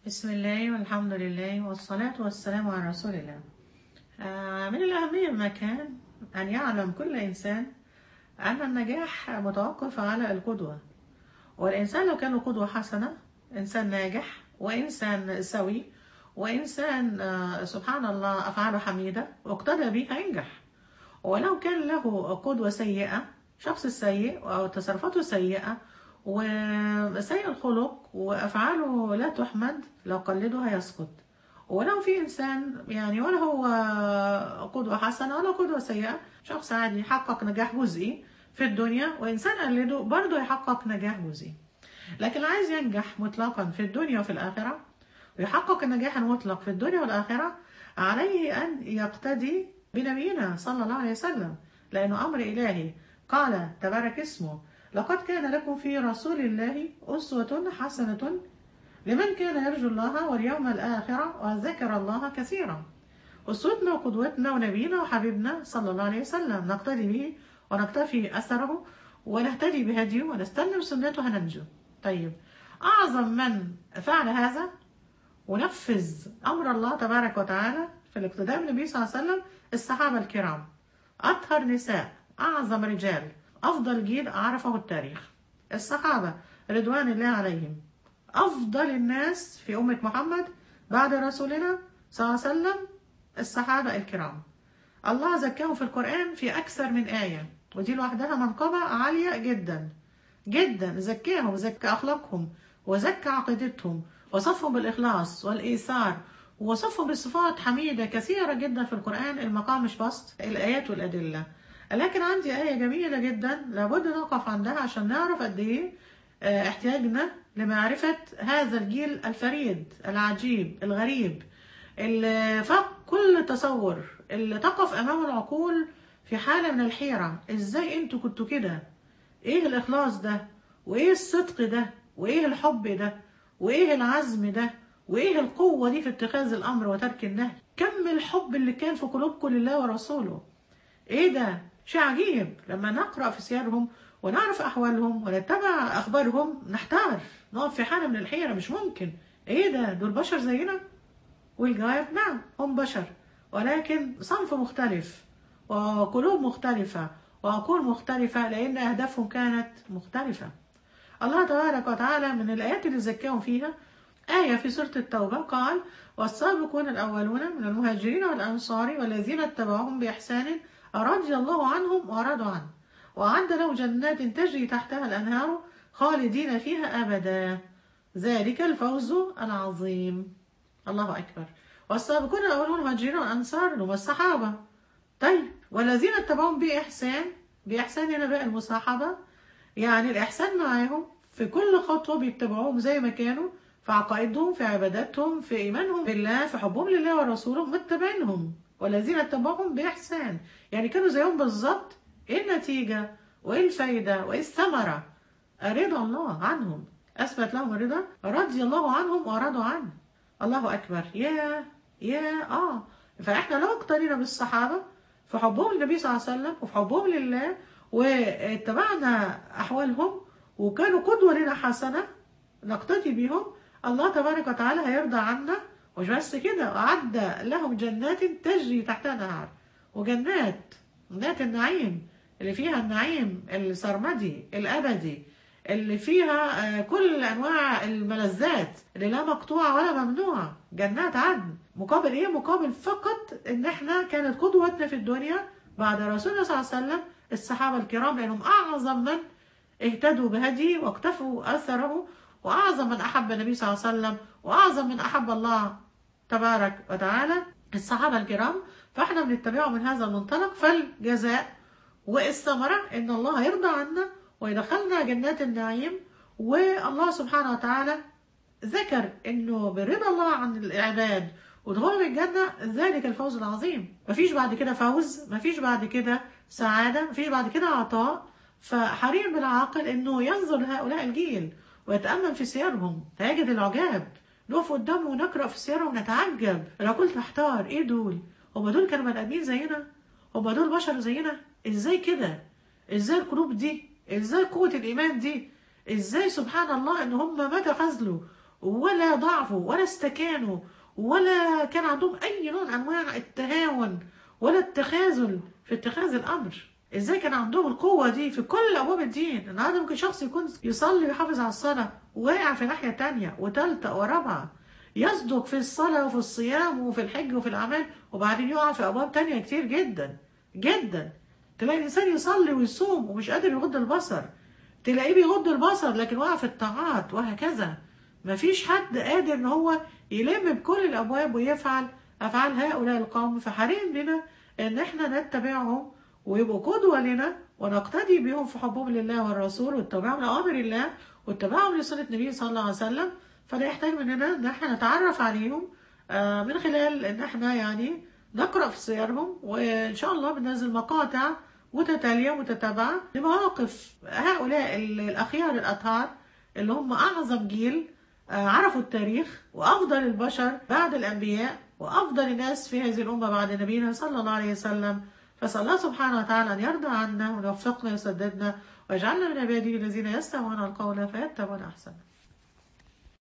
بسم الله والحمد لله والصلاة والسلام على رسول الله آه، من الأهمية ما كان أن يعلم كل إنسان أن النجاح متوقف على القدوة والإنسان لو كان له قدوة حسنة إنسان ناجح وإنسان سوي وإنسان آه، سبحان الله أفعاله حميدة واقتدى به هينجح ولو كان له قدوة سيئة شخص سيء أو تصرفاته سيئة وسيء الخلق وأفعاله لا تحمد لو قلده هيسقط ولو في إنسان يعني ولا هو قدوة حسنة ولا قدوة سيئة شخص عادي يحقق نجاح جزئي في الدنيا وإنسان قلده برضه يحقق نجاح جزئي لكن عايز ينجح مطلقا في الدنيا وفي الآخرة ويحقق النجاح المطلق في الدنيا والآخرة عليه أن يقتدي بنبينا صلى الله عليه وسلم لأنه أمر إلهي قال تبارك اسمه لقد كان لكم في رسول الله أسوة حسنة لمن كان يرجو الله واليوم الآخر وذكر الله كثيرا أسوتنا وقدوتنا ونبينا وحبيبنا صلى الله عليه وسلم نقتدي به ونقتفي أثره ونهتدي بهديه ونستنى بسنته هننجو طيب أعظم من فعل هذا ونفذ أمر الله تبارك وتعالى في الاقتداء بالنبي صلى الله عليه وسلم الصحابة الكرام أطهر نساء أعظم رجال أفضل جيل عرفه التاريخ الصحابة رضوان الله عليهم أفضل الناس في أمة محمد بعد رسولنا صلى الله عليه وسلم الصحابة الكرام الله زكاهم في القرآن في أكثر من آية ودي لوحدها منقبة عالية جدا جدا زكاهم زكى أخلاقهم وزكى عقيدتهم وصفهم بالإخلاص والإيثار ووصفهم بصفات حميدة كثيرة جدا في القرآن المقام مش بسط الآيات والأدلة لكن عندي آية جميلة جدا لابد نقف عندها عشان نعرف قد إيه آه، احتياجنا لمعرفة هذا الجيل الفريد العجيب الغريب اللي فاق كل تصور اللي تقف أمام العقول في حالة من الحيرة إزاي أنتوا كنتوا كده إيه الإخلاص ده وإيه الصدق ده وإيه الحب ده وإيه العزم ده وإيه القوة دي في اتخاذ الأمر وترك النهي كم الحب اللي كان في قلوبكم لله ورسوله ايه ده شيء عجيب لما نقرا في سيرهم ونعرف احوالهم ونتبع اخبارهم نحتار نقف في حاله من الحيره مش ممكن ايه ده دول بشر زينا والجواب نعم هم بشر ولكن صنف مختلف وقلوب مختلفه وعقول مختلفه لان اهدافهم كانت مختلفه الله تبارك وتعالى من الآيات اللي زكاهم فيها آية في سورة التوبة قال والسابقون الأولون من المهاجرين والأنصار والذين اتبعوهم بإحسان رضي الله عنهم ورضوا عنه وأعد لهم جنات تجري تحتها الأنهار خالدين فيها أبدا ذلك الفوز العظيم الله أكبر والسابقون الأولون المهاجرين والأنصار هم الصحابة طيب والذين اتبعوهم بإحسان بإحسان هنا بقى المصاحبة يعني الإحسان معاهم في كل خطوة بيتبعوهم زي ما كانوا في عقائدهم في عباداتهم في إيمانهم بالله في حبهم لله ورسوله متبعينهم والذين اتبعوهم بإحسان يعني كانوا زيهم بالظبط إيه النتيجة وإيه الفايدة وإيه الثمرة رضا الله عنهم أثبت لهم الرضا رضي الله عنهم ورضوا عنه الله أكبر يا يا آه فإحنا لو اقتدينا بالصحابة في حبهم للنبي صلى الله عليه وسلم وفي حبهم لله واتبعنا أحوالهم وكانوا قدوة لنا حسنة نقتدي بهم الله تبارك وتعالى هيرضى عنا مش بس كده أعد لهم جنات تجري تحتها نهر وجنات جنات النعيم اللي فيها النعيم السرمدي الأبدي اللي فيها آه، كل أنواع الملذات اللي لا مقطوعة ولا ممنوعة جنات عدن مقابل إيه؟ مقابل فقط إن إحنا كانت قدوتنا في الدنيا بعد رسولنا صلى الله عليه وسلم الصحابة الكرام لأنهم أعظم من اهتدوا بهديه واقتفوا أثره وأعظم من أحب النبي صلى الله عليه وسلم وأعظم من أحب الله تبارك وتعالى الصحابة الكرام فاحنا بنتبعهم من هذا المنطلق فالجزاء والثمرة إن الله يرضى عنا ويدخلنا جنات النعيم والله سبحانه وتعالى ذكر إنه برضا الله عن العباد ودخولهم الجنة ذلك الفوز العظيم مفيش بعد كده فوز مفيش بعد كده سعادة مفيش بعد كده عطاء فحري بالعاقل إنه ينظر لهؤلاء الجيل ويتأمل في سيرهم فيجد العجاب نقف قدامه ونقرأ في سيرهم ونتعجب لو قلت محتار ايه دول هما دول كانوا بني ادمين زينا هما دول بشر زينا ازاي كده ازاي القلوب دي ازاي قوة الايمان دي ازاي سبحان الله ان هم ما تخاذلوا ولا ضعفوا ولا استكانوا ولا كان عندهم أي نوع من أنواع التهاون ولا التخاذل في اتخاذ الأمر ازاي كان عندهم القوة دي في كل أبواب الدين النهارده ممكن شخص يكون يصلي ويحافظ على الصلاة واقع في ناحية تانية وتالتة ورابعة يصدق في الصلاة وفي الصيام وفي الحج وفي الأعمال وبعدين يقع في أبواب تانية كتير جدا جدا تلاقي الإنسان يصلي ويصوم ومش قادر يغض البصر تلاقيه بيغض البصر لكن واقع في الطاعات وهكذا مفيش حد قادر ان هو يلم بكل الابواب ويفعل افعال هؤلاء القوم فحريم بنا ان احنا نتبعهم ويبقوا قدوه لنا ونقتدي بهم في حبهم لله والرسول واتباعهم لاوامر الله واتباعهم لسنه النبي صلى الله عليه وسلم فده يحتاج مننا ان احنا نتعرف عليهم آه، من خلال ان احنا يعني نقرا في سيرهم وان شاء الله بننزل مقاطع متتاليه متتابعه لمواقف هؤلاء ال- الاخيار الاطهار اللي هم اعظم جيل آه، عرفوا التاريخ وافضل البشر بعد الانبياء وافضل الناس في هذه الامه بعد نبينا صلى الله عليه وسلم فاسال الله سبحانه وتعالى ان يرضى عنا ويوفقنا ويسددنا ويجعلنا من عباده الذين يستمعون القول فيتبعون احسنه